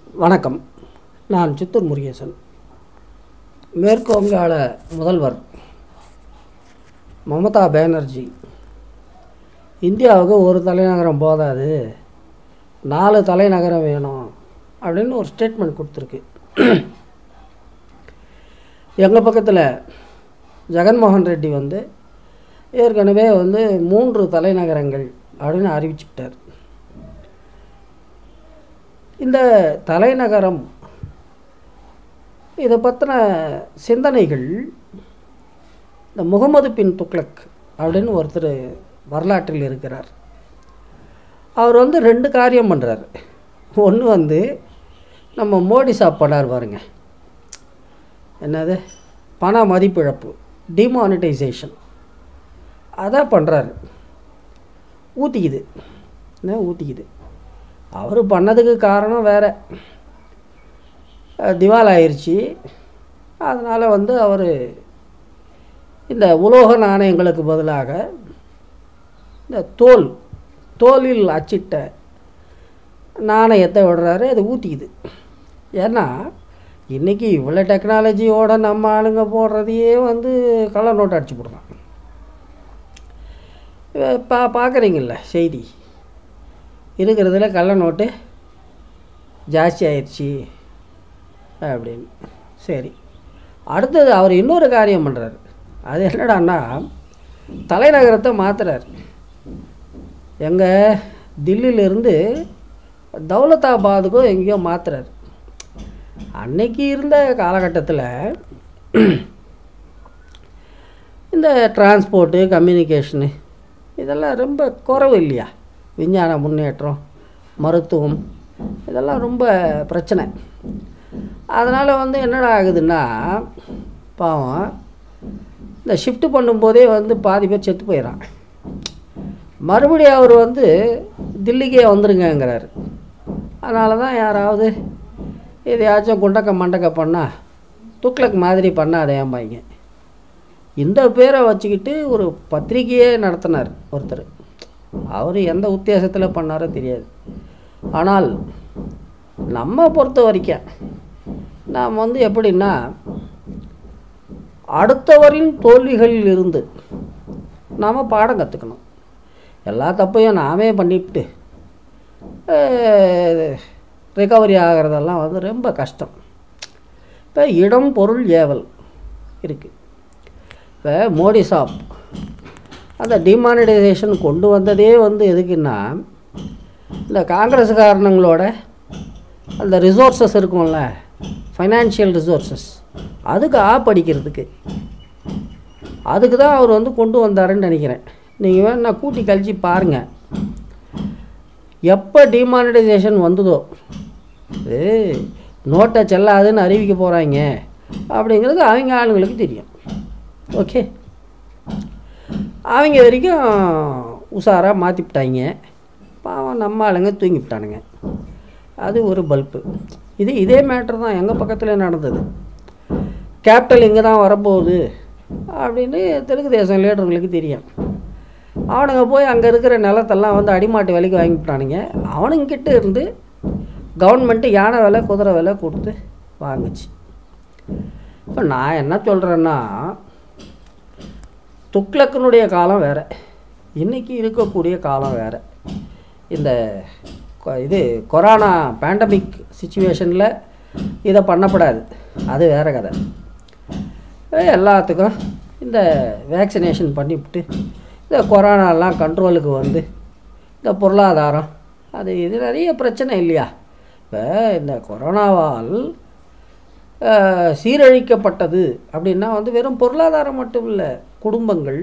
வணக்கம் நான் சித்தூர் முருகேசன் மேற்கு வங்காள முதல்வர் மமதா பானர்ஜி இந்தியாவுக்கு ஒரு தலைநகரம் போதாது நாலு தலைநகரம் வேணும் அப்படின்னு ஒரு ஸ்டேட்மெண்ட் கொடுத்துருக்கு எங்கள் பக்கத்தில் ஜெகன்மோகன் ரெட்டி வந்து ஏற்கனவே வந்து மூன்று தலைநகரங்கள் அப்படின்னு அறிவிச்சுட்டார் இந்த தலைநகரம் இதை பற்றின சிந்தனைகள் இந்த முகமது பின் துக்ளக் அப்படின்னு ஒருத்தர் வரலாற்றில் இருக்கிறார் அவர் வந்து ரெண்டு காரியம் பண்ணுறாரு ஒன்று வந்து நம்ம மோடி சாப் பண்ணார் பாருங்க என்னது பண மதிப்பிழப்பு டிமானிட்டைசேஷன் அதை பண்ணுறாரு ஊற்றிக்குது என்ன ஊற்றிக்குது அவர் பண்ணதுக்கு காரணம் வேறு திவால் ஆயிடுச்சு அதனால் வந்து அவர் இந்த உலோக நாணயங்களுக்கு பதிலாக இந்த தோல் தோலில் அச்சிட்ட நாணயத்தை விடுறாரு அது ஊற்றிக்குது ஏன்னா இன்றைக்கி இவ்வளோ டெக்னாலஜியோட நம்ம ஆளுங்க போடுறதையே வந்து கள்ள நோட்டு அடிச்சு போடுறான் பா பார்க்குறீங்கள செய்தி இருக்கிறதுல கள்ள நோட்டு ஜாஸ்தி ஆயிடுச்சு அப்படின்னு சரி அடுத்தது அவர் இன்னொரு காரியம் பண்ணுறாரு அது என்னடான்னா தலைநகரத்தை மாற்றுறாரு எங்கே தில்லியிலேருந்து தௌலதாபாதுக்கோ எங்கேயோ மாற்றுறாரு அன்னைக்கு இருந்த காலகட்டத்தில் இந்த டிரான்ஸ்போர்ட்டு கம்யூனிகேஷனு இதெல்லாம் ரொம்ப குறவு இல்லையா விஞ்ஞான முன்னேற்றம் மருத்துவம் இதெல்லாம் ரொம்ப பிரச்சனை அதனால் வந்து என்னடா ஆகுதுன்னா பாவம் இந்த ஷிஃப்ட் பண்ணும்போதே வந்து பாதி பேர் செத்து போயிடறான் மறுபடியும் அவர் வந்து தில்லிக்கே வந்துருங்கங்கிறாரு அதனால தான் யாராவது எதையாச்சும் குண்டக்க மண்டக்க பண்ணால் துக்ளக் மாதிரி பண்ணாத ஏம்பாங்க இந்த பேரை வச்சுக்கிட்டு ஒரு பத்திரிகையே நடத்தினார் ஒருத்தர் அவர் எந்த உத்தேசத்தில் பண்ணாரோ தெரியாது ஆனால் நம்ம பொறுத்த வரைக்கும் நாம் வந்து எப்படின்னா அடுத்தவரின் தோல்விகளில் இருந்து நாம் பாடம் கற்றுக்கணும் எல்லா தப்பையும் நாமே பண்ணிவிட்டு ரிகவரி ஆகிறதெல்லாம் வந்து ரொம்ப கஷ்டம் இப்போ இடம் பொருள் ஏவல் இருக்குது இப்போ மோடி சாப் அந்த டிமானிட்டைசேஷன் கொண்டு வந்ததே வந்து எதுக்குன்னா இந்த காங்கிரஸ் காரணங்களோட அந்த ரிசோர்ஸஸ் இருக்கும்ல ஃபைனான்ஷியல் ரிசோர்ஸஸ் அதுக்கு ஆப் அடிக்கிறதுக்கு அதுக்கு தான் அவர் வந்து கொண்டு வந்தாருன்னு நினைக்கிறேன் நீங்கள் வேணா கூட்டி கழிச்சு பாருங்கள் எப்போ டிமானிட்டைசேஷன் வந்ததோ இது நோட்டை செல்லாதுன்னு அறிவிக்க போகிறாங்க அப்படிங்கிறது அவங்க ஆளுங்களுக்கு தெரியும் ஓகே அவங்க வரைக்கும் உஷாராக மாற்றிவிட்டாங்க பாவம் நம்ம ஆளுங்க தூங்கிவிட்டானுங்க அது ஒரு பல்ப்பு இது இதே மேட்ரு தான் எங்கள் பக்கத்தில் நடந்தது கேபிட்டல் இங்கே தான் வரப்போகுது அப்படின்னு தெலுங்கு தேசம் லீடருங்களுக்கு தெரியும் அவனுங்க போய் அங்கே இருக்கிற நிலத்தெல்லாம் வந்து அடிமாட்டு விலைக்கு வாங்கிவிட்டானுங்க அவனுங்கிட்ட இருந்து கவர்மெண்ட்டு யானை விலை குதிரை விலை கொடுத்து வாங்குச்சு இப்போ நான் என்ன சொல்கிறேன்னா துக்ளக்கினுடைய காலம் வேறு இன்றைக்கி இருக்கக்கூடிய காலம் வேறு இந்த இது கொரோனா பேண்டமிக் சுச்சுவேஷனில் இதை பண்ணப்படாது அது வேறு கதை எல்லாத்துக்கும் இந்த வேக்சினேஷன் பண்ணிவிட்டு இந்த கொரோனாலாம் கண்ட்ரோலுக்கு வந்து இந்த பொருளாதாரம் அது இது நிறைய பிரச்சனை இல்லையா இப்போ இந்த கொரோனாவால் சீரழிக்கப்பட்டது அப்படின்னா வந்து வெறும் பொருளாதாரம் மட்டும் இல்லை குடும்பங்கள்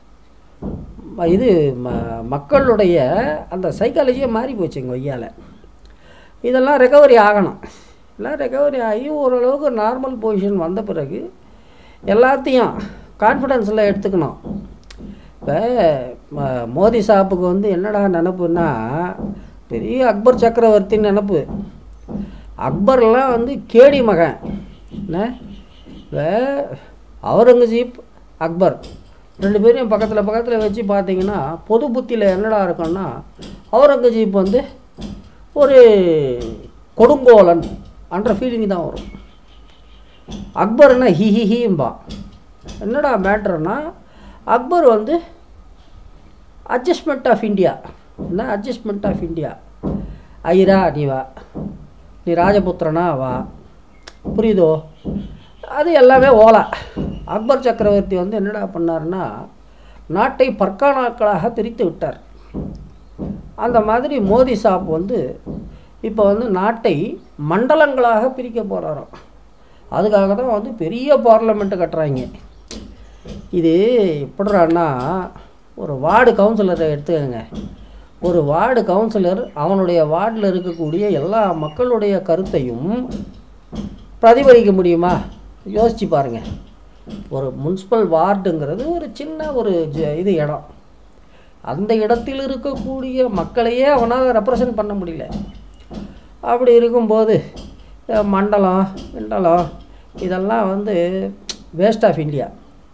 இது ம மக்களுடைய அந்த சைக்காலஜியே மாறி போச்சு எங்கள் ஒய்யால் இதெல்லாம் ரெக்கவரி ஆகணும் எல்லாம் ரெக்கவரி ஆகி ஓரளவுக்கு நார்மல் பொசிஷன் வந்த பிறகு எல்லாத்தையும் கான்ஃபிடென்ஸில் எடுத்துக்கணும் இப்போ மோதி சாப்புக்கு வந்து என்னடா நினப்புன்னா பெரிய அக்பர் சக்கரவர்த்தின்னு நினப்பு அக்பர்லாம் வந்து கேடி மகன் என்ன இப்போ அவுரங்கசீப் அக்பர் ரெண்டு பேரையும் பக்கத்தில் பக்கத்தில் வச்சு பார்த்தீங்கன்னா பொது புத்தியில் என்னடா இருக்கும்னா அவுரங்கசீப் வந்து ஒரு கொடுங்கோலன் என்ற ஃபீலிங் தான் வரும் அக்பர்னா ஹி ஹி ஹீம்பா என்னடா மேட்ருன்னா அக்பர் வந்து அட்ஜஸ்ட்மெண்ட் ஆஃப் இந்தியா என்ன அட்ஜஸ்ட்மெண்ட் ஆஃப் இந்தியா ஐரா நீ வா நீ ராஜபுத்திரனா வா புரியுதோ அது எல்லாமே ஓலா அக்பர் சக்கரவர்த்தி வந்து என்னடா பண்ணாருன்னா நாட்டை பர்கானாக்களாக பிரித்து விட்டார் அந்த மாதிரி மோதி சாப் வந்து இப்போ வந்து நாட்டை மண்டலங்களாக பிரிக்க போகிறாராம் அதுக்காக தான் வந்து பெரிய பார்லமெண்ட்டு கட்டுறாங்க இது எப்படிறான்னா ஒரு வார்டு கவுன்சிலரை எடுத்துக்கங்க ஒரு வார்டு கவுன்சிலர் அவனுடைய வார்டில் இருக்கக்கூடிய எல்லா மக்களுடைய கருத்தையும் பிரதிபலிக்க முடியுமா யோசிச்சு பாருங்க ஒரு முனிசிபல் வார்டுங்கிறது ஒரு சின்ன ஒரு ஜ- இது இடம் அந்த இடத்தில் இருக்கக்கூடிய மக்களையே அவனால் ரெப்ரசன்ட் பண்ண முடியல அப்படி இருக்கும்போது அஹ், மண்டலம் மண்டலம் இதெல்லாம் வந்து வேஸ்ட் ஆஃப் இந்தியா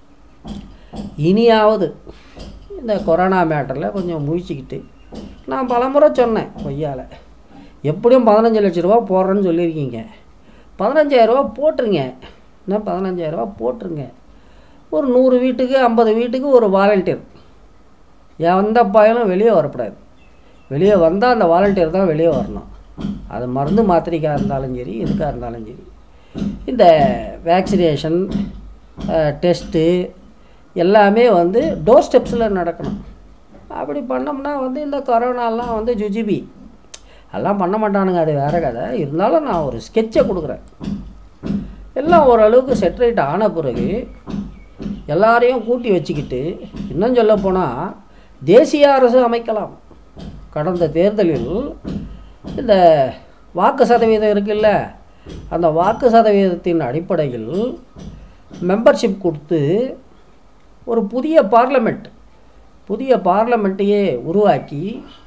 இனியாவது இந்த கொரோனா மேட்டரில் கொஞ்சம் முழிச்சுக்கிட்டு நான் பலமுறை சொன்னேன் கொய்யால எப்படியும் பதினஞ்சு லட்ச ரூபா போடுறேன்னு சொல்லியிருக்கீங்க பதினஞ்சாயிரரூபா போட்டுருங்க என்ன பதினஞ்சாயிரரூபா போட்டுருங்க ஒரு நூறு வீட்டுக்கு ஐம்பது வீட்டுக்கு ஒரு வாலண்டியர் எந்த பயனும் வெளியே வரக்கூடாது வெளியே வந்தால் அந்த வாலண்டியர் தான் வெளியே வரணும் அது மருந்து மாத்திரைக்காக இருந்தாலும் சரி எதுக்காக இருந்தாலும் சரி இந்த வேக்சினேஷன் டெஸ்ட்டு எல்லாமே வந்து டோர் ஸ்டெப்ஸில் நடக்கணும் அப்படி பண்ணோம்னா வந்து இந்த கொரோனாலாம் வந்து ஜுஜிபி எல்லாம் பண்ண மாட்டானுங்க அது வேற கதை இருந்தாலும் நான் ஒரு ஸ்கெட்சை கொடுக்குறேன் எல்லாம் ஓரளவுக்கு செட்ரேட் ஆன பிறகு எல்லாரையும் கூட்டி வச்சுக்கிட்டு இன்னும் சொல்ல போனால் தேசிய அரசு அமைக்கலாம் கடந்த தேர்தலில் இந்த வாக்கு சதவீதம் இருக்குல்ல அந்த வாக்கு சதவீதத்தின் அடிப்படையில் மெம்பர்ஷிப் கொடுத்து ஒரு புதிய பார்லமெண்ட் புதிய பார்லமெண்ட்டையே உருவாக்கி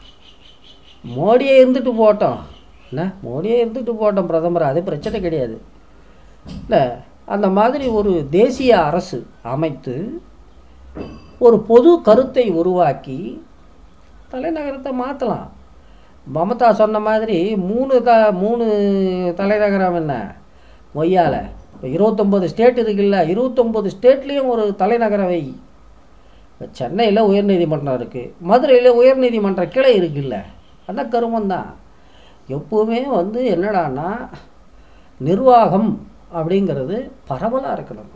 மோடியே இருந்துட்டு போட்டோம் என்ன மோடியே இருந்துட்டு போட்டோம் பிரதமர் அது பிரச்சனை கிடையாது இல்லை அந்த மாதிரி ஒரு தேசிய அரசு அமைத்து ஒரு பொது கருத்தை உருவாக்கி தலைநகரத்தை மாற்றலாம் மமதா சொன்ன மாதிரி மூணு த மூணு தலைநகரம் என்ன மொய்யால இப்போ இருபத்தொம்போது ஸ்டேட் இருக்குல்ல இருபத்தொம்போது ஸ்டேட்லேயும் ஒரு தலைநகரம் வை இப்போ சென்னையில் உயர்நீதிமன்றம் இருக்குது மதுரையில் உயர்நீதிமன்ற கிளை இருக்குல்ல அந்த கருமம் தான் எப்போவுமே வந்து என்னடான்னா நிர்வாகம் அப்படிங்கிறது பரவலாக இருக்கணும்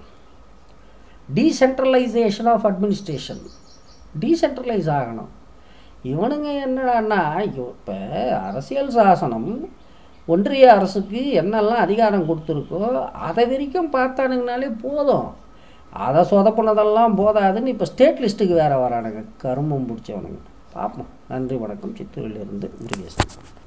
டீசென்ட்ரலைசேஷன் ஆஃப் அட்மினிஸ்ட்ரேஷன் டீசென்ட்ரலைஸ் ஆகணும் இவனுங்க என்னடான்னா இப்போ அரசியல் சாசனம் ஒன்றிய அரசுக்கு என்னெல்லாம் அதிகாரம் கொடுத்துருக்கோ அதை வரைக்கும் பார்த்தானுங்கனாலே போதும் அதை சொதப்புனதெல்லாம் போதாதுன்னு இப்போ ஸ்டேட் லிஸ்ட்டுக்கு வேறு வரானுங்க கருமம் பிடிச்சவனுங்க பார்ப்போம் நன்றி வணக்கம் சித்தூரிலிருந்து முருகேசன்